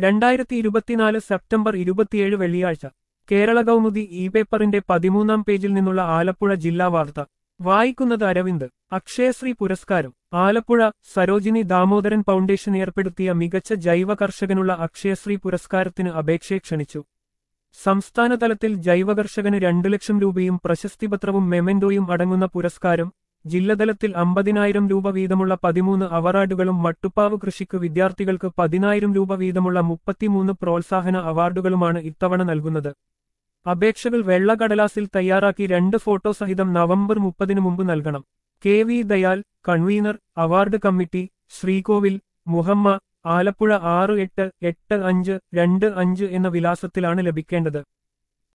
രണ്ടായിരത്തി ഇരുപത്തിനാല് സെപ്റ്റംബർ ഇരുപത്തിയേഴ് വെള്ളിയാഴ്ച കേരള കൗമുദി ഇ പേപ്പറിന്റെ പതിമൂന്നാം പേജിൽ നിന്നുള്ള ആലപ്പുഴ ജില്ലാ വാർത്ത വായിക്കുന്നത് അരവിന്ദ് അക്ഷയശ്രീ പുരസ്കാരം ആലപ്പുഴ സരോജിനി ദാമോദരൻ ഫൗണ്ടേഷൻ ഏർപ്പെടുത്തിയ മികച്ച ജൈവ കർഷകനുള്ള അക്ഷയശ്രീ പുരസ്കാരത്തിന് അപേക്ഷയെ ക്ഷണിച്ചു സംസ്ഥാനതലത്തിൽ ജൈവ കർഷകന് രണ്ടു ലക്ഷം രൂപയും പ്രശസ്തിപത്രവും മെമന്റോയും അടങ്ങുന്ന പുരസ്കാരം ജില്ലതലത്തിൽ അമ്പതിനായിരം രൂപ വീതമുള്ള പതിമൂന്ന് അവാർഡുകളും മട്ടുപ്പാവ് കൃഷിക്ക് വിദ്യാർത്ഥികൾക്ക് പതിനായിരം രൂപ വീതമുള്ള മുപ്പത്തിമൂന്ന് പ്രോത്സാഹന അവാർഡുകളുമാണ് ഇത്തവണ നൽകുന്നത് അപേക്ഷകൾ വെള്ളക്കടലാസിൽ തയ്യാറാക്കി രണ്ട് ഫോട്ടോ സഹിതം നവംബർ മുപ്പതിനു മുമ്പ് നൽകണം K V Dayal convener award committee Sreekovil Muhamma Alappuzha ആറ് എട്ട് എട്ട് അഞ്ച് രണ്ട് അഞ്ച് എന്ന വിലാസത്തിലാണ് ലഭിക്കേണ്ടത്